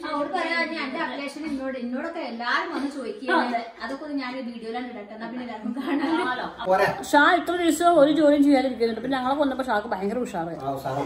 അവള് പറയാ ഞാൻ എന്റെ അപ്ഡേഷൻ എന്നോട് എന്നോടൊക്കെ എല്ലാരും വന്ന് ചോദിക്കുകയാണ് അതൊക്കെ ഒന്ന് ഞാൻ വീഡിയോയിലാണ് ഇടട്ടെ എന്നാ പിന്നെ എല്ലാവർക്കും കാണാമല്ലോ പോരെ ഷാ ഇത്ര ദിവസം ഒരു ജോലിയും ചെയ്യാതിരിക്കുന്നുണ്ട് പിന്നെ ഞങ്ങളെ കൊന്നപ്പോ ഷാക്ക് ഭയങ്കര ഉഷാറ് ആ, സാറേ.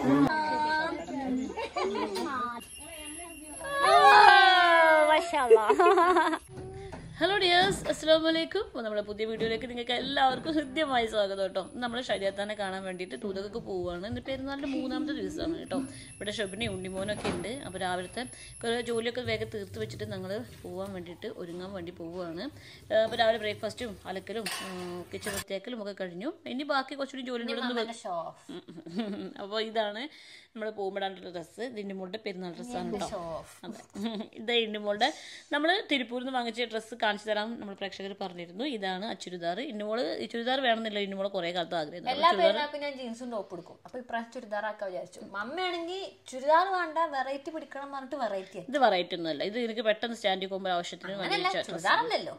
ഹലോ ഡിയേഴ്സ് അസ്സാം വലൈക്കും അപ്പോൾ നമ്മുടെ പുതിയ വീഡിയോയിലേക്ക് നിങ്ങൾക്ക് എല്ലാവർക്കും ഹൃദ്യമായി സ്വാഗതം കേട്ടോ നമ്മൾ ശരീരത്താനെ കാണാൻ വേണ്ടിയിട്ട് തൂതകൊക്കെ പോവുകയാണ് ഇന്ന് പെരുന്നാളിൻ്റെ മൂന്നാമത്തെ ദിവസമാണ് കേട്ടോ ഇവിടെ ഷെബിനി ഉണ്ണിമോനൊക്കെ ഉണ്ട് അപ്പോൾ രാവിലത്തെ കുറേ ജോലിയൊക്കെ വേഗം തീർത്ത് വെച്ചിട്ട് ഞങ്ങൾ പോകാൻ വേണ്ടിയിട്ട് ഒരുങ്ങാൻ വേണ്ടി പോവുകയാണ് അപ്പോൾ രാവിലെ ബ്രേക്ക്ഫാസ്റ്റും അലക്കലും കിച്ചൺ വൃത്തിയാക്കലും ഒക്കെ കഴിഞ്ഞു ഇനി ബാക്കി കുറച്ചുകൂടി ജോലികളൊന്നും അപ്പോൾ ഇതാണ് നമ്മൾ പോകുമ്പോഴാണ്ടുള്ള ഡ്രസ്സ് ഇതിൻ്റെ മോളുടെ പെരുന്നാൾ ഡ്രസ്സാണ് കേട്ടോ അതെ ഇത് ഇന്നുമോളുടെ നമ്മൾ തിരുപ്പൂരിൽ നിന്ന് വാങ്ങിച്ച ഡ്രസ്സ് കാണിച്ചു തരാൻ നമ്മൾ പ്രേക്ഷകർ പറഞ്ഞിരുന്നു ഇതാണ് ആ ചുരിദാർ ഇന്നുമോള് ഈ ചുരിദാർ വേണമെന്നില്ല ഇന്നുമോള് കുറേ കാലത്ത് ആഗ്രഹം എല്ലാ പെരുന്നാൾക്കും ഞാൻ ജീൻസും ടോപ്പ് എടുക്കും അപ്പൊ ഇപ്രാവശ്യം ചുരിദാറാക്കാൻ വിചാരിച്ചു മമ്മയാണെങ്കിൽ ചുരിദാർ വേണ്ട വെറൈറ്റി പിടിക്കണം എന്ന് പറഞ്ഞിട്ട് വെറൈറ്റി ഇത് വെറൈറ്റി ഒന്നുമല്ല ഇത് എനിക്ക് പെട്ടെന്ന് സ്റ്റാൻഡിൽ പോകുമ്പോൾ ആവശ്യത്തിന് അങ്ങനല്ല വേണ്ടി വെച്ച ചുരിദാറല്ലല്ലോ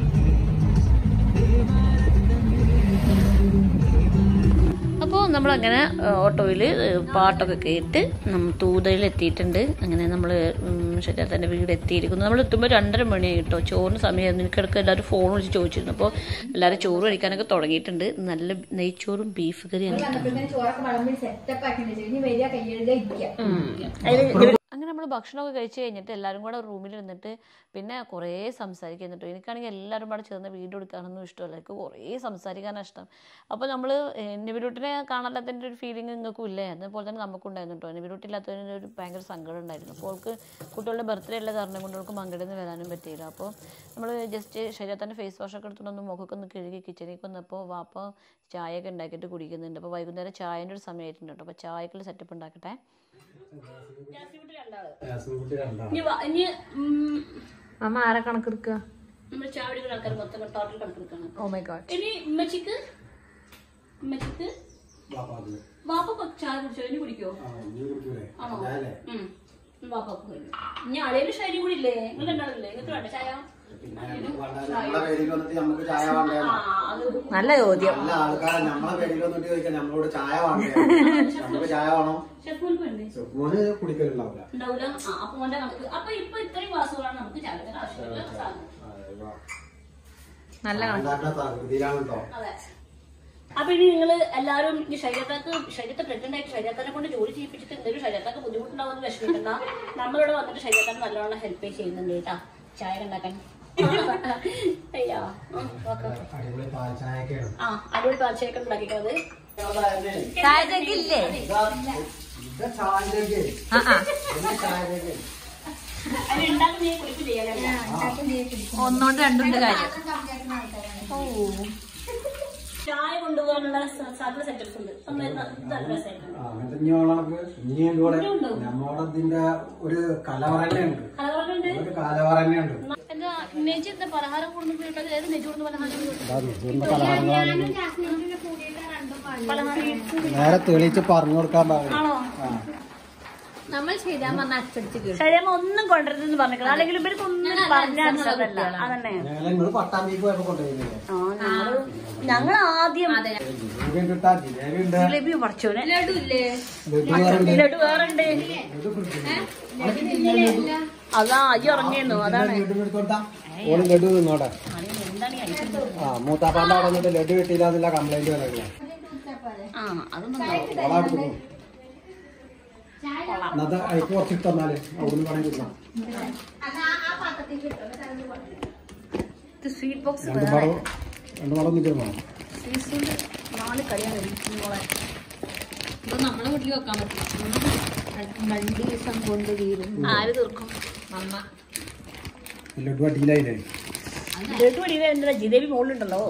അപ്പോൾ നമ്മളങ്ങനെ ഓട്ടോയിൽ പാട്ടൊക്കെ കേട്ട് നമ്മൾ തൂതയിൽ എത്തിയിട്ടുണ്ട് അങ്ങനെ നമ്മൾ ശരീരത്തിൻ്റെ വീട് എത്തിയിരിക്കുന്നു നമ്മൾ എത്തുമ്പോൾ രണ്ടര മണിയായി കേട്ടോ ചോറിന് സമയമായിരുന്നു എനിക്കിടക്ക് എല്ലാവരും ഫോൺ വിളിച്ച് ചോദിച്ചിരുന്നു അപ്പോൾ എല്ലാവരും ചോറ് കഴിക്കാനൊക്കെ തുടങ്ങിയിട്ടുണ്ട് നല്ല നെയ്ച്ചോറും ബീഫ് കറിയാണ് പിന്നെ ചോറൊക്കെ വിളമ്പി സെറ്റപ്പ് ആക്കിണ്ട് ഇനി വരിക കയ്യെഴുതുക ഇരിക്കുക അങ്ങനെ നമ്മൾ ഭക്ഷണമൊക്കെ കഴിച്ച് കഴിഞ്ഞിട്ട് എല്ലാവരും കൂടെ റൂമിൽ ഇരുന്നിട്ട് പിന്നെ കുറേ സംസാരിക്കാൻ കേട്ടോ എനിക്കാണെങ്കിൽ എല്ലാവരും കൂടെ ചേർന്ന് വീഡിയോ എടുക്കാനൊന്നും ഇഷ്ടമല്ല എനിക്ക് കുറേ സംസാരിക്കാനാണ് ഇഷ്ടം അപ്പോൾ നമ്മൾ നിവിരൂട്ടിനെ കാണാത്തതിൻ്റെ ഒരു ഫീലിംഗ് നിങ്ങൾക്കും ഇല്ലേ അതുപോലെ തന്നെ നമുക്കുണ്ടായിരുന്നു കേട്ടോ നിവിരൂട്ടില്ലാത്തതിന് ഒരു ഭയങ്കര സങ്കടം ഉണ്ടായിരുന്നു അപ്പോൾ അവൾക്ക് കുട്ടികളുടെ ബർത്ത്ഡേ ഉള്ള കാരണം കൊണ്ട് അവൾക്ക് മങ്കടന്ന് വരാനും പറ്റിയില്ല അപ്പോൾ നമ്മൾ ജസ്റ്റ് ശരീരത്തിൻ്റെ ഫേസ് വാഷൊക്കെ എടുത്തുകൊണ്ട് മുഖമൊക്കെ ഒന്ന് കഴുകി കിച്ചണിലേക്ക് വന്നപ്പോൾ വാപ്പ ചായയൊക്കെ ഉണ്ടാക്കിയിട്ട് കുടിക്കുന്നുണ്ട് അപ്പോൾ വൈകുന്നേരം ചായൻ്റെ ഒരു സമയമായിട്ടുണ്ട് കേട്ടോ അപ്പോൾ ചായക്കുള്ള സെറ്റപ്പ് ഉണ്ടാക്കട്ടെ യാസ്മിൻകുട്ടി രണ്ടാണ്. ഇനി വാ- ഇനി ഉം, മമ്മ ആരെ കണക്കെടുക്കുക നമ്മൾ ചാവടിക്കുന്ന ആൾക്കാർ മൊത്തം ടോട്ടൽ കണക്കെടുക്കാണ് ഓ മൈ ഗോഡ് ഇനി ഉമ്മച്ചിക്ക് ഉമ്മച്ചിക്ക് വാപ്പാ അത്. വാപ്പ കൊ- ചായ കുടിച്ചോ ഇനി കുടിക്കോ ആ, നീ കുടിക്കൂലേ? ആണോ ഞാനല്ലേ? ഉം. വാപ്പക്ക് കഴിഞ്ഞു ഇനി അളയൊരു ശൈലി കൂടി ഇല്ലേ നിങ്ങൾ രണ്ടാളില്ലേ നിങ്ങൾക്ക് വേണ്ട ചായ പിന്നെ നമുക്ക് വേണ്ട, നമ്മളെ പേരിൽ വന്നിട്ട് നമുക്ക് ചായ വേണ്ടേ ആ അത് നല്ല ചോദ്യം നല്ല ആൾക്കാരെ നമ്മളെ പേരിൽ വന്നിട്ട് ചോദിക്കാൻ നമ്മളോട് ചായ വേണ്ടേ നമുക്ക് ചായ വേണം ഷെഫൂൽക്ക് വേണ്ടേ മോന് കുടിക്കലുണ്ടാവില്ല ഉണ്ടാവില്ല ആ അപ്പൊ കൊണ്ട് നമുക്ക് അപ്പൊ ഇപ്പൊ ഇത്രയും വാസുകളാണ് നമുക്ക് ചായ കുടിക്കാൻ ആവശ്യമില്ല സാധനം നല്ല ഉണ്ടാക്കുന്ന തകൃതിയിലാണ് കേട്ടോ അതെ അപ്പൊ ഇനി നിങ്ങൾ എല്ലാവരും ഈ ശരീരത്തേക്ക് ശരീരത്തെ പ്രഗ്നന്റ് ആയിട്ട് ശരീരത്തിനെ കൊണ്ട് ജോലി ചെയ്യിപ്പിച്ചിട്ട് എന്തെങ്കിലും ശരീരത്തേക്ക് ബുദ്ധിമുട്ടുണ്ടാവുമെന്ന് വിഷമിക്കണ്ട നമ്മളിവിടെ വന്നിട്ട് ശരീരത്തിന് നല്ലോണം ഹെൽപ്പ് ചെയ്യുന്നുണ്ട് കേട്ടാ ചായ ഉണ്ടാക്കാൻ അയ്യോ ഉം, ഓക്കെ, ഓക്കെ. അടിപൊളി പാൽ ചായയൊക്കെയാണ് ആ അടിപൊളി പാച്ചയൊക്കെ ഉണ്ടാക്കിക്കുന്നത് ചായത്തേക്ക് ഇല്ലേ ഇത് ചായയിലേക്ക് ആ ആ ഇത് ചായയിലേക്ക് അത് ഉണ്ടാക്കുന്ന നീ കുളിപ്പ് ചെയ്യാനല്ല ഒന്നോണ്ട് രണ്ടുണ്ട് കാര്യം ചായ കൊണ്ടുപോകാനുള്ള സ- സകല സെറ്റപ്സ് ഉണ്ട് നമ്മൾ ഇത് നല്ല രസമായിട്ടുണ്ട് ആ, അങ്ങനത്തെ ഇനി ഓണക്ക് ഇനി ഉണ്ട് ഇവിടെ നമ്മോടെ ഇതിന്റെ ഒരു കലവറ തന്നെയുണ്ട് കലവറുണ്ട് ഒരു കലവറ തന്നെയുണ്ട് എന്താ നെജി എന്താ പലഹാരം കൊണ്ടുപോയിട്ട് ഏത് നെജി കൊണ്ട് പലഹാരം നേരെ തെളിയിച്ച് പറഞ്ഞു കൊടുക്കാൻ പാടില്ല ആണോ നമ്മൾ ചെയ്താൽ വന്ന അച്ചടിച്ച് കേട്ടു ശരിയമ്മ ഒന്നും കൊണ്ടുവരുതെന്ന് പറഞ്ഞിട്ടില്ല അല്ലെങ്കിൽ ഇവർക്ക് ഒന്നും പറഞ്ഞാൽ അതല്ല അതന്നെ ഞങ്ങൾ നിങ്ങൾ പട്ടാമ്പി പോയപ്പോ കൊണ്ടുപോയില്ലേ ആ, ഞങ്ങള് ഞങ്ങൾ ആദ്യം ജിലേബി കിട്ടാ ജിലേബി ഉണ്ട് ജിലേബി പറിച്ചോനെ ലഡു വേറുണ്ട് ലഡു വേറുണ്ട് അതാ അയ്യ ഉറങ്ങിയിരുന്നു അതാണ് ലഡു എടുത്തോട്ടാ ഓള് ലഡു തിന്നോട്ടെ എന്താണ് ഈ ഐറ്റം? ആ മൂത്താപ്പാന്റെ അവിടെ വന്നിട്ട് ലഡു കിട്ടിയില്ല എന്നുള്ള കംപ്ലൈന്റ് വന്നില്ല ആ അതൊന്നും ഉണ്ടാവും. ഓളെ അടുത്ത് പോകും എന്നാ അയക്ക് കുറച്ചിട്ട് തന്നാല് അവിടുന്ന് പണി കിട്ടാം ഇത് സ്വീറ്റ് ബോക്സ് രണ്ട് പടം രണ്ട് പടം നിൽക്കുന്നു സ്വീറ്റ്സിന്റെ നാല് കളിയാണ് മോളെ ഇത് നമ്മളെ വീട്ടിൽ വെക്കാൻ പറ്റും രണ്ട് ദിവസം കൊണ്ട് തീരും ആര് തീർക്കും മമ്മ ലഡു അടിയിലായില്ലേ ലഡു അടിയിൽ എന്താ ജിലേബി മുകളിലുണ്ടല്ലോ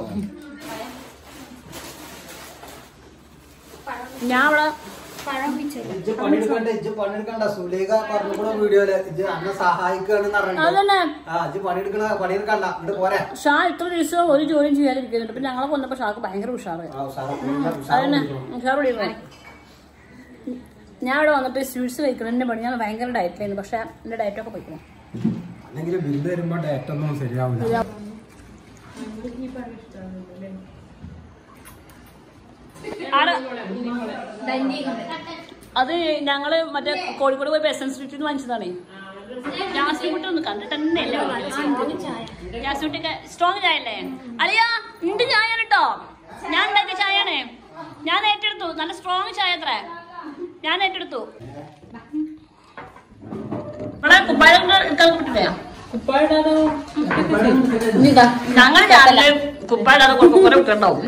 ഞാൻ അവിടെ ഇജ്ജ് പണിയെടുക്കണ്ട ഇജ്ജ് പണിയെടുക്കണ്ട സുലേഖ പറഞ്ഞു കൂടെ വീഡിയോയില് ഇജ്ജ് അന്നെ സഹായിക്കുകയാണെന്ന് പറഞ്ഞിട്ട് അതന്നെ ആ ഇജ്ജ് പണിയെടുക്കണ പണിയെടുക്കണ്ട എന്നിട്ട് പോരെ ഷാ ഇത്ര ദിവസം ഒരു ജോലിയും ചെയ്യാതിരിക്കുന്നുണ്ട് പിന്നെ ഞങ്ങളെ കൊന്നപ്പോ ഷാക്ക് ഭയങ്കര ഉഷാറ് ആ, ഉഷാറ്, ഉഷാറ്, ഉഷാറ് അതന്നെ വിളിക്കണം. ഉഷാറ് വിളിക്കുന്നത് ഞാൻ ഇവിടെ വന്നിട്ട് സ്വീറ്റ്സ് കഴിക്കുന്നതിന്റെ പണി ഞാൻ ഭയങ്കര ഡയറ്റിലായിരുന്നു പക്ഷെ എന്റെ ഡയറ്റൊക്കെ പോയിക്കണം അല്ലെങ്കിൽ ബില്ല് വരുമ്പോ ഡേറ്റ് ഒന്നും ശരിയാവില്ല അത് ഞങ്ങള് മറ്റേ കോഴിക്കോട് പോയി എസൻസ് സ്ട്രീറ്റിൽ നിന്ന് വാങ്ങിച്ചതാണേ ജാസ്മിൻകുട്ടി ഒന്ന് കണ്ടിട്ട് തന്നെ അല്ലേ ജാസ്മിൻകുട്ടിക്ക് സ്ട്രോങ് ചായ അല്ലേ അളിയാ ഉണ്ട് ചായ കേട്ടോ ഞാൻ ഉണ്ടാക്കിയ ചായയാണേ ഞാൻ ഏറ്റെടുത്തു നല്ല സ്ട്രോങ് ചായ അത്ര ഞാൻ ഏറ്റെടുത്തു ഇവിടെ കുപ്പായം കിട്ടില്ലേ ഞങ്ങൾ രാവിലെ കുപ്പായിടാതെ കുറെ വിട്ടുണ്ടാവും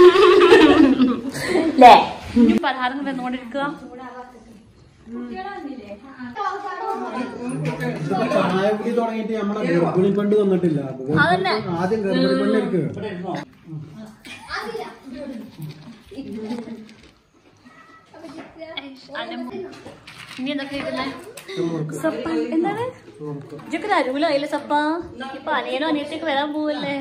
അല്ലേ ഇനി പലഹാരം വന്നുകൊണ്ടിരിക്കുക ചായ കുടി തുടങ്ങിയിട്ട് നമ്മളെ ഗർഭിണി പെണ്ണ് തന്നിട്ടില്ല അതന്നെ. ആദ്യം ഗർഭിണി പെണ്ണിരിക്കുക ഇനി എന്തൊക്കെ സപ്പ എന്താണ് ഇതൊക്കെ അരുവിലോ അതിലെ സപ്പ ഇപ്പൊ അനിയനോ അനിയത്തേക്ക് വരാൻ പോവല്ലേ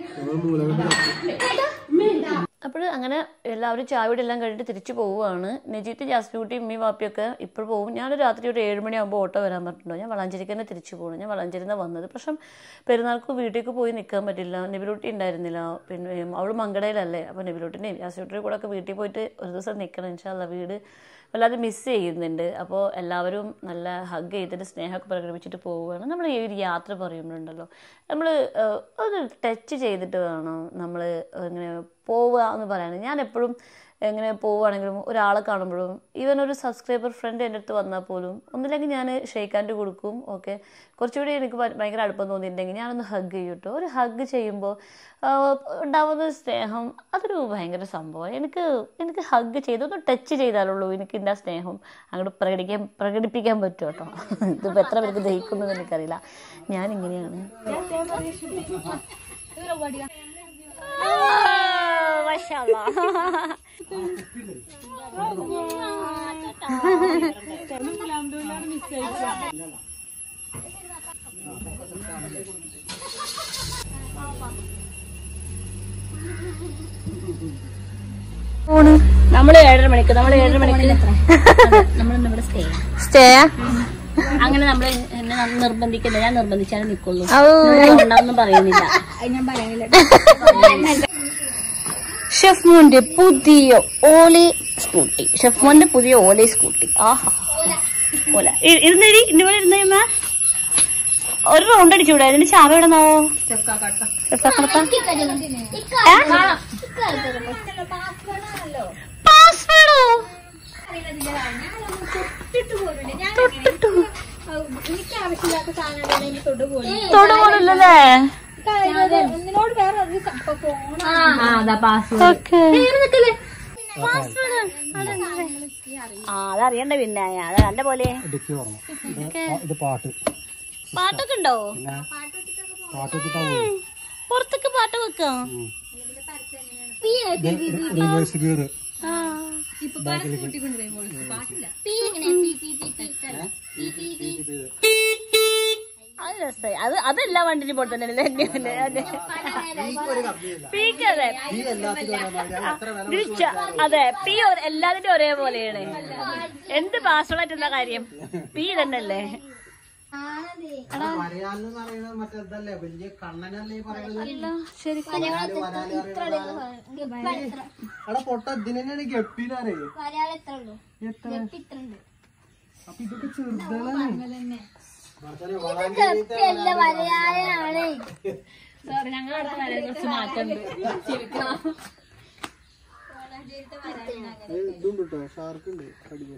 അപ്പോൾ അങ്ങനെ എല്ലാവരും ചായയുടെ എല്ലാം കഴിഞ്ഞിട്ട് തിരിച്ചു പോവുകയാണ് നെജിത്ത് ജാസ്മിൻകുട്ടി ഉമ്മി വാപ്പിയൊക്കെ ഇപ്പോൾ പോകും ഞാൻ രാത്രി ഒരു ഏഴ് മണിയാകുമ്പോൾ ഓട്ടോ വരാൻ പറഞ്ഞിട്ടുണ്ടോ ഞാൻ വളാഞ്ചേരിക്ക് തന്നെ തിരിച്ചു പോകണം ഞാൻ വളാഞ്ചേരിയിൽ നിന്ന് വന്നത് പക്ഷെ പെരുന്നാൾക്ക് വീട്ടിലേക്ക് പോയി നിൽക്കാൻ പറ്റില്ല നെബിലൂട്ടി ഉണ്ടായിരുന്നില്ല പിന്നെ അവൾ മങ്കടയിലല്ലേ അപ്പോൾ നെബിലൂട്ടിൻ്റെയും ജാസ്മിൻകുട്ടിയുടെ കൂടെ ഒക്കെ വീട്ടിൽ പോയിട്ട് ഒരു ദിവസം നിൽക്കണം ഇൻഷാല്ല വീട് വല്ലാതെ മിസ് ചെയ്യുന്നുണ്ട് അപ്പോൾ എല്ലാവരും നല്ല ഹഗ് ചെയ്തിട്ട് സ്നേഹമൊക്കെ പ്രകടിപ്പിച്ചിട്ട് പോവുകയാണ് നമ്മൾ ഈ ഒരു യാത്ര പറയുമ്പോഴുണ്ടല്ലോ നമ്മൾ അത് ടച്ച് ചെയ്തിട്ട് വേണം നമ്മൾ ഇങ്ങനെ പോവുക എന്ന് പറയാൻ ഞാൻ എപ്പോഴും എങ്ങനെ പോവുകയാണെങ്കിലും ഒരാളെ കാണുമ്പോഴും ഈവൻ ഒരു സബ്സ്ക്രൈബർ ഫ്രണ്ട് എൻ്റെ അടുത്ത് വന്നാൽ പോലും ഒന്നില്ലെങ്കിൽ ഞാൻ ഷെയ്ക്ക് ഹാൻഡ് കൊടുക്കും ഓക്കെ കുറച്ചുകൂടി എനിക്ക് ഭ- ഭയങ്കര അടുപ്പം തോന്നിയിട്ടുണ്ടെങ്കിൽ ഞാനൊന്ന് ഹഗ് ചെയ്യും കേട്ടോ ഒരു ഹഗ് ചെയ്യുമ്പോൾ ഉണ്ടാവുന്ന ഒരു സ്നേഹം അതൊരു ഭയങ്കര സംഭവം എനിക്ക് എനിക്ക് ഹഗ് ചെയ്ത് ഒന്ന് ടച്ച് ചെയ്താലുള്ളൂ എനിക്ക് എൻ്റെ ആ സ്നേഹം അങ്ങോട്ട് പ്രകടിക്കാൻ പ്രകടിപ്പിക്കാൻ പറ്റും കേട്ടോ ഇതിപ്പോൾ എത്ര പേർക്ക് ദഹിക്കുന്നു എനിക്കറിയില്ല ഞാനിങ്ങനെയാണ് നമ്മള് ഏഴര മണിക്ക് നമ്മള് ഏഴര മണിക്ക് നമ്മളിന്ന് ഇവിടെ സ്റ്റേ സ്റ്റേ അങ്ങനെ നമ്മൾ എന്നെ നിർബന്ധിക്കില്ല ഞാൻ നിർബന്ധിച്ചാലേ നിൽക്കുള്ളൂ ഉണ്ടാവൊന്നും പറയുന്നില്ല ഞാൻ പറയുന്നില്ല ഷെഫ് മോന്റെ പുതിയ ഓലി സ്കൂട്ടി ഷെഫ് മോന്റെ പുതിയ ഓലി സ്കൂട്ടി ആഹാ ഓല ഇ- ഇരുന്നേടി ഇന്ന പോലെ ഇരുന്നേമ്മ ഒരു റൗണ്ട് അടിച്ചൂടെ അതിന്റെ ചാവ എവിടെ നിന്നാവോ പാസ്വേഡോ എനിക്ക് ആവശ്യമില്ലാത്ത സാധനങ്ങൾ എനിക്ക് തൊട്ട് പോയി തൊടുപോലല്ലേ ഒന്നിനോട് വേറെ ഒരു ഫോൺ ഓക്കെ ആ അതറിയണ്ട പിന്നെ അത് നല്ല പോലെ ഇടുക്കി പറഞ്ഞു ഇത് പാട്ട് പാട്ടൊക്കെ ഉണ്ടോ പാട്ട് വെച്ചിട്ടാ പോയി പുറത്തൊക്കെ പാട്ട് വെക്കാം റിവേഴ്സ് ഗിയർ അത് രസമായി അത് അതെല്ലാ വണ്ടിനും പോലെ തന്നെ പീക്ക് അതെ തിരിച്ച അതെ പി ഒ- എല്ലാതിന്റെ ഒരേപോലെയാണ് എന്ത് പാസ്വേഡ് കാര്യം പി തന്നെയല്ലേ വരയാലെന്ന് പറയുന്നത് മറ്റേതല്ലേ വലിയ കണ്ണനല്ലേ ഈ പറയുന്നത് ശരിക്കും അവിടെ പൊട്ട ഇതിനാണ് ഗപ്പിയിലാരേ എത്ര അപ്പൊ ഇതൊക്കെ ചെറുതാണ് സോറി ഞങ്ങൾ അടുത്ത വരെ കുറച്ച് മാറ്റമുണ്ട് ഇതുണ്ട് കേട്ടോ ഷാർക്ക് ഉണ്ട് കടിക്കും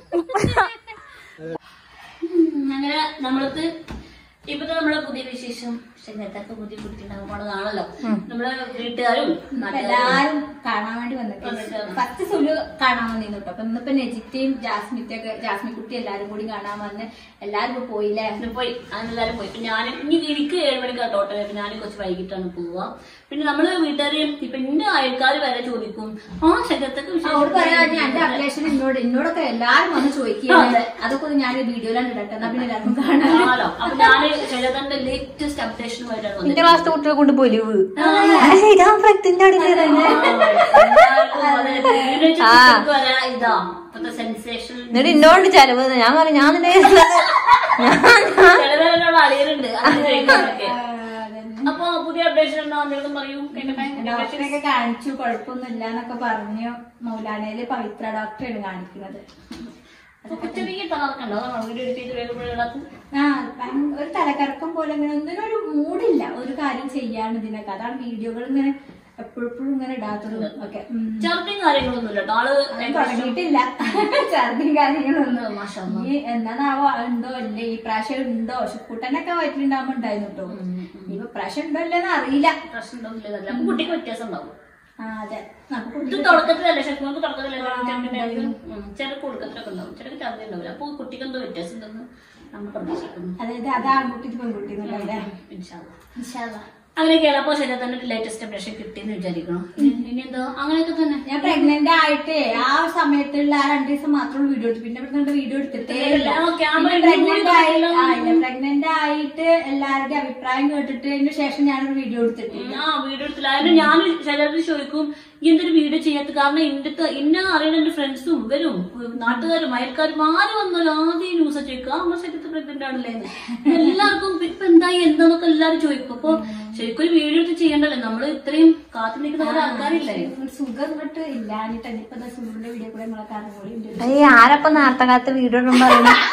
അങ്ങനെ നമ്മളത് ഇപ്പത്തെ നമ്മളെ പുതിയ വിശേഷം ശനിയാഴ്ചക്ക് പുതിയ കുട്ടിണ്ടാകാൻ പോണതാണല്ലോ നമ്മളെ വീട്ടുകാരും നാട്ടുകാരും എല്ലാരും കാണാൻ വേണ്ടി വന്നിട്ട് ഫസ്റ്റ് സുലു കാണാൻ വന്നിരുന്നു കേട്ടോ അപ്പൊ ഇന്നിപ്പോ നെജിറ്റയും ജാസ്മിറ്റൊക്കെ ജാസ്മി കുട്ടി എല്ലാരും കൂടി കാണാൻ വന്ന് എല്ലാരും ഇപ്പൊ പോയില്ലേ അങ്ങനെ പോയി അങ്ങനെ എല്ലാവരും പോയി ഇപ്പൊ ഞാൻ ഇനി എനിക്ക് ഏഴ് മണിക്കാണ് ടോട്ടൽ അപ്പൊ ഞാൻ കുറച്ച് വൈകിട്ടാണ് പോവുക പിന്നെ നമ്മള് വീട്ടുകാര് ഇപ്പൊ എന്റെ അയൽക്കാർ വരെ ചോദിക്കും ആ ശരീരത്തൊക്കെ അവള് പറയാ വിശേഷം എന്റെ അപ്ഡേഷൻ എന്നോട് എന്നോടൊക്കെ എല്ലാരും വന്ന് ചോദിക്കുന്നത് അതൊക്കെ ഒന്ന് ഞാൻ വീഡിയോയിലാണ് ഇടട്ടെ എന്നാ പിന്നെ എല്ലാവർക്കും കാണാം ആണല്ലോ അപ്പൊ ഞാന് ശരീരത്തിന്റെ ലേറ്റസ്റ്റ് അപ്ഡേഷനുമായിട്ടാണ് എന്റെ വന്നത് ക്ലാസ്സിലെ കുട്ടികളെ കൊണ്ട് പൊലിവ് ഇതാ ഇപ്പത്തെ സെൻസേഷൻ എന്നിട്ട് ഇന്നോണ്ട് ചെലവ് ഞാൻ പറഞ്ഞു ഞാൻ നിന്നെ ചിലവരെന്നോട് അളിയലുണ്ട് അത് ചോദിക്കാനൊക്കെ. അപ്പൊ പുതിയ അപ്ഡേഷൻ ഉണ്ടോ എന്തെങ്കിലും പറയൂ കേൾക്കട്ടെ ഡോക്ടറിനൊക്കെ കാണിച്ചു കുഴപ്പമൊന്നുമില്ല എന്നൊക്കെ പറഞ്ഞു മൗലാനയില് പവിത്ര ഡോക്ടറാണ് കാണിക്കുന്നത് അപ്പൊ ചെറിയ തലകറക്കണ്ടോ അതാണോ വീഡിയോ എഡിറ്റ് ചെയ്ത് വേഗം ഇടാത്ത ആ ഭയങ്കര ഒരു തലക്കറക്കം പോലെ ഇങ്ങനെ ഒന്നിനും ഒരു മൂടില്ല ഒരു കാര്യം ചെയ്യാൻ ഇതിനൊക്കെ അതാണ് വീഡിയോകൾ ഇങ്ങനെ എപ്പോഴെപ്പോഴും ഇങ്ങനെ ഇടാത്തതും ഒക്കെ ഉം. ഛർദിയും കാര്യങ്ങളൊന്നും ഇല്ല കേട്ടോ ആള് തുടങ്ങിയിട്ടില്ല ഛർദിയും കാര്യങ്ങളൊന്നും മാഷാ ഈ എന്നാണാവോ ഉണ്ടോ ഇല്ലേ ഈ പ്രാവശ്യം ഉണ്ടോ കുട്ടനൊക്കെ വയറ്റിലുണ്ടാവുമ്പോ ഉണ്ടായിരുന്നു കേട്ടോ ഇനിയിപ്പോ പ്രാവശ്യം ഉണ്ടോ ഇല്ലെന്ന് അറിയില്ല പ്രശ്നം ഉണ്ടാവില്ല അപ്പൊ കുട്ടിക്ക് വ്യത്യാസം ഉണ്ടാവും ആ അതെ നമുക്ക് ഇത് തുടക്കത്തിലല്ലേ ശക്തിക്ക് തുടക്കത്തിലല്ലേ ചില കൊടുക്കത്തിലൊക്കെ ഉണ്ടാവും ചിലക്ക് ഛർദി ഉണ്ടാവില്ല അപ്പൊ കുട്ടിക്ക് എന്തോ വ്യത്യാസം ഉണ്ടെന്ന് നമ്മൾ പ്രതീക്ഷിക്കുന്നു അതായത് അത് ആൺകുട്ടി ഇത് പെൺകുട്ടി എന്നുള്ളതല്ലേ ഇൻഷാല്ലാ. അങ്ങനെയൊക്കെയാണ് അപ്പൊ ശരി തന്നെ ലേറ്റസ്റ്റ് അപ്ഡേഷൻ കിട്ടിയെന്ന് വിചാരിക്കണം ഇനി- ഇനി എന്തോ അങ്ങനെയൊക്കെ തന്നെ ഞാൻ പ്രഗ്നന്റ് ആയിട്ട് ആ സമയത്തുള്ള ആ രണ്ടു ദിവസം മാത്രമേ വീഡിയോ എടുത്തു പിന്നെ ഇവിടെ വീഡിയോ എടുത്തിട്ടേ ഇല്ല ആ, camera പ്രഗ്നന്റ് ആയി ഇടുമ്പോൾ ആ ഇല്ല പ്രഗ്നന്റ് ആയിട്ട് എല്ലാവരുടെയും അഭിപ്രായം കേട്ടിട്ട് അതിന് ശേഷം ഞാനൊരു വീഡിയോ എടുത്തിട്ടില്ല ആ വീഡിയോ എടുത്തില്ല അതിന് ഞാൻ ചിലർ ചോദിക്കും ഈ എന്തൊരു വീഡിയോ ചെയ്യാത്ത കാരണം എന്റെ ഇന്ന അറിയുന്ന എന്റെ ഫ്രണ്ട്സും ഇവരും നാട്ടുകാരും അയൽക്കാരും ആര് വന്നാലും ആദ്യം ന്യൂസ് ചോദിക്കും ആ നമ്മുടെ ശരീരത്തിൽ പ്രഗ്നന്റ് ആണല്ലേ എന്ന്. എല്ലാവർക്കും ഇപ്പൊ എന്തായി എന്താന്നൊക്കെ എല്ലാവരും ചോദിക്കും അപ്പൊ ശരിക്കും ഒരു വീഡിയോ എടുത്ത് ചെയ്യണ്ടല്ലോ നമ്മള് ഇത്രയും കാത്തു നിൽക്കുന്ന കുറെ ആൾക്കാരില്ലേ ഒരു സുഖം ഇങ്ങോട്ട് ഇല്ലാഞ്ഞിട്ട് ഇപ്പൊ സുഖന്റെ വീഡിയോ കൂടെ നമ്മളെ കാണുമ്പോൾ ഈ ആരപ്പൊ നേരത്തെ കാലത്ത് വീഡിയോ ഇടുമ്പോ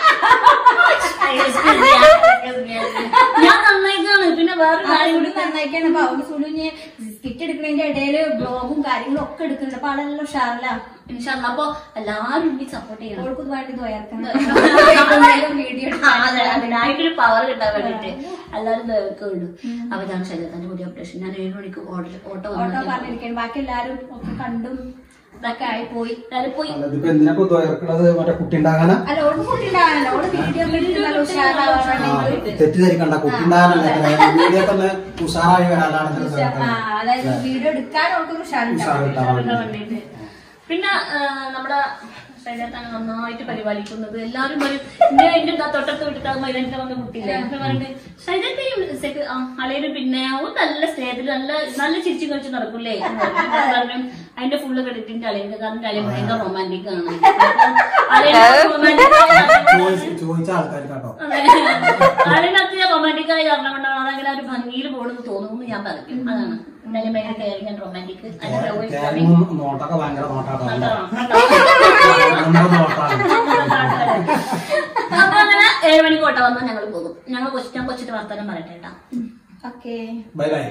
ഞാൻ നന്നായിക്കാണ് പിന്നെ വേറെ കാര്യം കൂടി നന്നായിട്ടാണ് അപ്പൊ അവള് സുലുഞ്ഞ് സ്കിറ്റ് എടുക്കുന്നതിന്റെ ഇടയില് ബ്ലോഗും കാര്യങ്ങളും ഒക്കെ എടുക്കുന്നുണ്ട് അപ്പൊ ആളെല്ലാം ഉഷാറില്ല ഇൻഷാല്ലാ. അപ്പൊ എല്ലാവരും എനിക്ക് സപ്പോർട്ട് ചെയ്യണം അവൾക്ക് വേണ്ടി ദ്വയർക്കണം വീഡിയോ ആ, അതെ, അതിനായിട്ടൊരു പവർ കിട്ടാൻ വേണ്ടിട്ട് എല്ലാവരും കേൾക്കുള്ളൂ അപ്പൊ ഇതാണ് ശരീരത്തിന്റെ പുതിയ ഓപ്പറേഷൻ ഞാൻ ഏഴ് മണിക്ക് ഓർഡർ ഓട്ടോ ഓട്ടോ വന്നു പറഞ്ഞിരിക്കണം ബാക്കി എല്ലാരും ഒക്കെ കണ്ടും ഇതൊക്കെ ആയി പോയി എല്ലാവരും പോയി ഇതിപ്പോ എന്തിനാ ഇപ്പൊ ദ്വയർക്കണത് മറ്റേ കുട്ടി ഉണ്ടാകാനാ അല്ല ഓട് കുട്ടിണ്ടാകാനല്ലോ ഓട് വീഡിയോ നല്ല ഉഷാറാവാൻ വേണ്ടി തെറ്റിദ്ധരിക്കണ്ട കുട്ടി ഉണ്ടാകാനല്ല വീഡിയോ തന്നെ ഉഷാറായി വരാനാണ് ഇതിന് ആ, ദ്വയർക്കണത്. അതായത് വീഡിയോ എടുക്കാൻ അവൾക്ക് ഉഷാറുണ്ടാവും ഉഷാറ് കിട്ടാൻ ഇടാൻ വേണ്ടി. വേണ്ടിയിട്ട് പിന്നെ ആ, നമ്മുടെ ശരീരത്താണ് നന്നായിട്ട് പരിപാലിക്കുന്നത് എല്ലാവരും പറയും എന്റെ എന്റെ എന്താ തൊട്ടടുത്ത് വിട്ടിട്ട് മൈതാനത്തിൽ വന്ന കുട്ടിയില്ലേ അപ്പൊ പറയുന്നത് ശരീരത്തെയും അളയിലും പിന്നെ ഒരു നല്ല സ്നേഹത്തിൽ നല്ല നല്ല ചിരിച്ചു കളിച്ച് നടക്കൂലേ എന്ന് പറഞ്ഞു. അപ്പൊ പറഞ്ഞു അതിന്റെ ഫുള്ള് ക്രെഡിറ്റിന്റെ അളയുണ്ട് കാരണം അളയ ഭയങ്കര റൊമാൻറ്റിക് ആണ് റൊമാൻറ്റിക് ചോദിച്ച- ചോദിച്ച ആൾക്കാർ കേട്ടോ അതിനകത്ത് റൊമാൻറ്റിക് ആയി കാരണം കൊണ്ടാണ് അതങ്ങനെ ഒരു ഭംഗിയിൽ പോണെന്ന് തോന്നുന്നു ഞാൻ പറയും അതാണ് എന്തായാലും ഭയങ്കര കെയറിങ് ആൻഡ് റൊമാൻറ്റിക് തേങ്ങയും നോട്ടൊക്കെ ഭയങ്കര നോട്ടാട്ടോ നോട്ടാണ് അപ്പൊ അങ്ങനെ ഏഴ് മണിക്ക് ഓട്ടം വന്നാൽ ഞങ്ങൾ പോകും ഞങ്ങൾ കൊച്ചു ഞാൻ കൊച്ചിട്ട് വർത്തമാനം പറയട്ടെ കേട്ടാ ഓക്കെ ബൈ ബൈ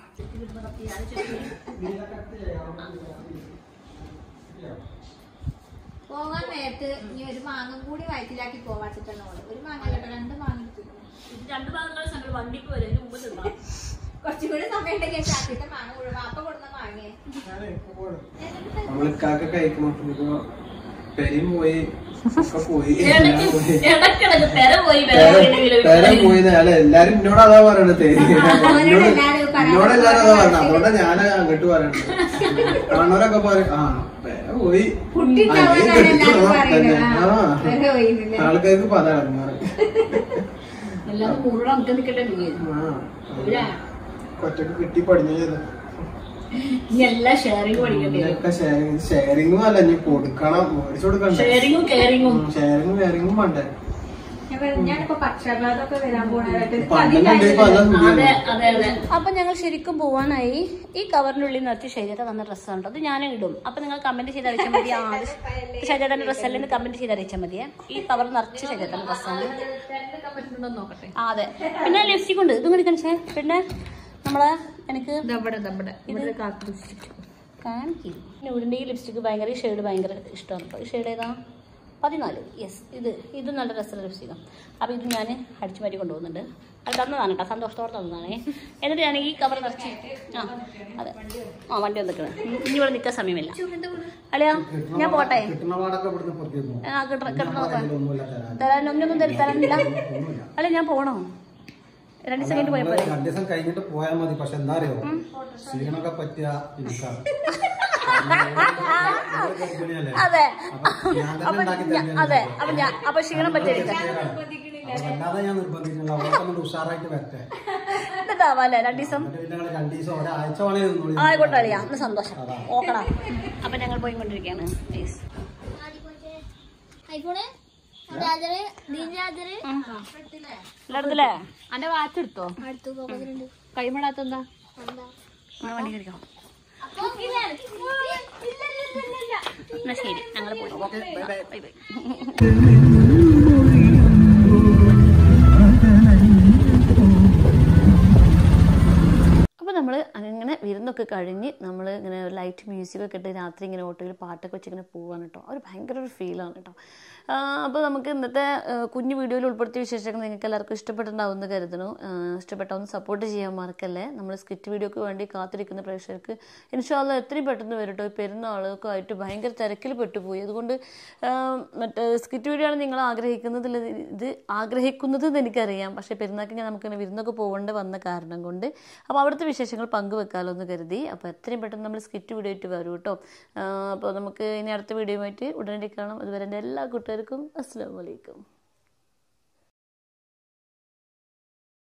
പോകാൻ നേരത്ത് ഇനി ഒരു മാങ്ങ കൂടി വയറ്റിലാക്കി പോവാച്ചിട്ടാണ് ഓള് ഒരു മാങ്ങ കേട്ടോ രണ്ട് മാങ്ങ എടുത്തു ഇത് രണ്ട് ഭാഗങ്ങളും ഞങ്ങൾ വണ്ടിക്ക് വരും ഇതിന് മുമ്പ് തിന്നാം കുറച്ചും കൂടി സമയം ഉണ്ടെങ്കിൽ ചാക്കിത്തെ മാങ്ങ മുഴുവൻ വാപ്പ കൊടുന്ന മാങ്ങയെ നമ്മള് കാക്ക കഴിക്കണം ഇപ്പൊ പെരിയും പോയി ഒക്കെ പോയി ഇടയ്ക്ക് ഇടയ്ക്കിടയ്ക്ക് പെര പോയി പെര പോയി പേരെ പോയി അല്ല എല്ലാരും എന്നോട് അതാ പറയണത് എന്നോട് എല്ലാരും പറയാൻ എന്നോട് എല്ലാരും അതാ പറഞ്ഞത് അതുകൊണ്ടാ ഞാൻ അങ്ങോട്ട് പറയണത് കാണുന്നവരൊക്കെ പറയും ആ പേര പോയി കുട്ടി ആ, നീ ഉണ്ടാവാനാണ് കെട്ടിച്ചോ? എല്ലാരും പറയുന്നത്. തന്നെ. ആ, ആ. പെര പോയിന്നില്ലേ? ആൾക്കാർക്ക് പതാണ് എല്ലാം മുഴുവൻ നമുക്ക് നിൽക്കട്ടെ നീ കൊറ്റക്ക് കിട്ടി പഠിഞ്ഞു ചെയ്ത് ഇനി എല്ലാം ഷെയറിങ് പഠിക്കേണ്ടി വരും ഇതൊക്കെ ഷെയറിങ് ഷെയറിങ്ങും അല്ല ഇനി കൊടുക്കണം മേടിച്ചു കൊടുക്കണ്ടേ ഷെയറിങ്ങും കെയറിങ്ങും ഷെയറിങ്ങും കെയറിങ്ങും വേണ്ടേ ഞാൻ പറഞ്ഞു, ഞാനിപ്പോ പക്ഷാഘാതമൊക്കെ വരാൻ പോണായിട്ട് പന്ത്രണ്ട് ഇപ്പൊ അതാ അതെ അതെ അതെ അപ്പൊ ഞങ്ങൾ ശരിക്കും പോവാനായി ഈ കവറിനുള്ളിൽ നിറച്ച് ശരീരത്തെ വന്ന ഡ്രസ്സാണ് കേട്ടോ അത് ഞാൻ ഇടും അപ്പൊ നിങ്ങൾ കമന്റ് ചെയ്ത് അറിയിച്ചാൽ മതി ആ ശരീരത്തിന്റെ ഡ്രസ്സ് അല്ലെങ്കിൽ കമന്റ് ചെയ്ത് അറിയിച്ചാൽ മതിയെ ഈ കവർ നിറച്ച് ശരീരത്തിന്റെ ഡ്രസ്സാണ് നോക്കട്ടെ ആ അതെ പിന്നെ ലിപ്സ്റ്റിക് ഉണ്ട് ഇതും കൂടി കാണിച്ചേ പിന്നെ നമ്മളെ എനിക്ക് നമ്മുടെ നമ്മുടെ ഇത് കാണിക്കും ന്യൂഡിൻ്റെ ഈ ലിപ്സ്റ്റിക്ക് ഭയങ്കര ഈ ഷെയ്ഡ് ഭയങ്കര ഇഷ്ടമാണ് കേട്ടോ ഈ ഷെയ്ഡ് ഏതാ പതിനാല് യെസ് ഇത് ഇത് നല്ല രസമുള്ള ലിപ്സ്റ്റിക്കാണ് അപ്പോൾ ഇത് ഞാൻ അടിച്ചു മാറ്റി കൊണ്ടുപോകുന്നുണ്ട് അത് തന്നതാണ് കേട്ടോ സന്തോഷത്തോടെ തന്നതാണേ എന്നിട്ട് ഞാൻ ഈ കവർ നിറച്ച് ആ അതെ ആ വണ്ടി വന്നിക്കണം ഇനി ഇവിടെ നിൽക്കാൻ സമയമില്ല അല്ലയോ ഞാൻ പോട്ടെ കിട്ടുന്ന പാടൊക്കെ ഇവിടുന്ന് പൊട്ടിയിരുന്നു ആ കിട്ടണ കിട്ടണതൊക്കെ ഒന്നുമില്ല തരാൻ തരാൻ ഒന്നൊന്നും തര- തരാനില്ല അല്ല ഞാൻ പോണോ രണ്ട് ദിവസം കഴിഞ്ഞിട്ട് പോയാൽ നമ്മള് പോരെ രണ്ടു ദിവസം കഴിഞ്ഞിട്ട് പോയാൽ മതി പക്ഷെ എന്താ അറിയോ ക്ഷീണമൊക്കെ പറ്റിയ എനിക്കാണ് ഗർഭിണിയല്ലേ? അതെ അപ്പൊ ഞാൻ തന്നെ അപ്പൊ ഉണ്ടാക്കി ഞാ- തരുന്നതാണ് അതെ അപ്പൊ ഞാൻ അപ്പൊ ക്ഷീണം പറ്റിയെടുക്കാം അപ്പൊ അല്ലാതെ ഞാൻ നിർബന്ധിക്കുന്നില്ല അവർക്ക് ഒന്ന് ഉഷാറായിട്ട് വരട്ടെ എന്നിട്ടാവാല്ലേ രണ്ട് ദിവസം എന്നിട്ട് പിന്നെ ഞങ്ങൾ രണ്ടു ദിവസം ഒരാഴ്ച വേണേ നിന്നോളി ആയിക്കോട്ടെ അറിയാം അന്ന് സന്തോഷം ഓക്കടാ അപ്പൊ ഞങ്ങൾ പോയിക്കൊണ്ടിരിക്കുകയാണ് പ്ലീസ് ഐഫോണ് ചാർജറ് ഡീൻ ചാർജറ് എല്ലായിടത്തില്ലേ അന്റെ വാച്ച് എടുത്തോ അടുത്ത് പോകത്തിലുണ്ട് കൈമടാത്ത എന്താ എന്താ വണ്ടി കയറിക്കോ അപ്പൊ ഇല്ല ഇല്ല ഇല്ല ഇല്ല എന്നാ ശരി ഞങ്ങൾ പോയി okay bye bye bye bye അപ്പോൾ നമ്മൾ അങ്ങനെ വിരുന്നൊക്കെ കഴിഞ്ഞ് നമ്മൾ ഇങ്ങനെ ലൈറ്റ് മ്യൂസിക്കൊക്കെ ഇട്ട് രാത്രി ഇങ്ങനെ ഓട്ടോയിൽ പാട്ടൊക്കെ വെച്ച് ഇങ്ങനെ പോവാണ് കേട്ടോ ഒരു ഭയങ്കര ഒരു ഫീലാണ് കേട്ടോ അപ്പോൾ നമുക്ക് ഇന്നത്തെ ആ, കുഞ്ഞു വീഡിയോയിൽ ഉൾപ്പെടുത്തിയ വിശേഷങ്ങൾ നിങ്ങൾക്ക് എല്ലാവർക്കും ഇഷ്ടപ്പെട്ടിട്ടുണ്ടാവും എന്ന് കരുതുന്നു ആ, ഇഷ്ടപ്പെട്ടാവുന്ന സപ്പോർട്ട് ചെയ്യാൻ മറക്കല്ലേ നമ്മൾ സ്കിറ്റ് വീഡിയോക്ക് വേണ്ടി കാത്തിരിക്കുന്ന പ്രേക്ഷകർക്ക് ഇൻഷാല്ല എത്രയും പെട്ടെന്ന് വരും കേട്ടോ ഈ പെരുന്നാളൊക്കെ ആയിട്ട് ഭയങ്കര തിരക്കിൽ പെട്ടുപോയി അതുകൊണ്ട് ആ, മറ്റേ സ്കിറ്റ് വീഡിയോ ആണ് നിങ്ങൾ ആഗ്രഹിക്കുന്നതിൽ ഇത് ആഗ്രഹിക്കുന്നത് എന്ന് എനിക്കറിയാം പക്ഷേ പെരുന്നാൾക്ക് ഞാൻ നമുക്കിങ്ങനെ വിരുന്നൊക്കെ പോകേണ്ട വന്ന കാരണം കൊണ്ട് അപ്പോൾ അവിടുത്തെ വിശേഷങ്ങൾ പങ്കുവെക്കാമല്ലോ എന്ന് കരുതി അപ്പോൾ എത്രയും പെട്ടെന്ന് നമ്മൾ സ്കിറ്റ് വീഡിയോ ആയിട്ട് വരും കേട്ടോ അപ്പോൾ നമുക്ക് ഇനി അടുത്ത വീഡിയോ ആയിട്ട് ഉടനടി കാണാം അതുവരെ എൻ്റെ എല്ലാ കൂട്ടുകാർക്കും അസ്സാം വലൈക്കും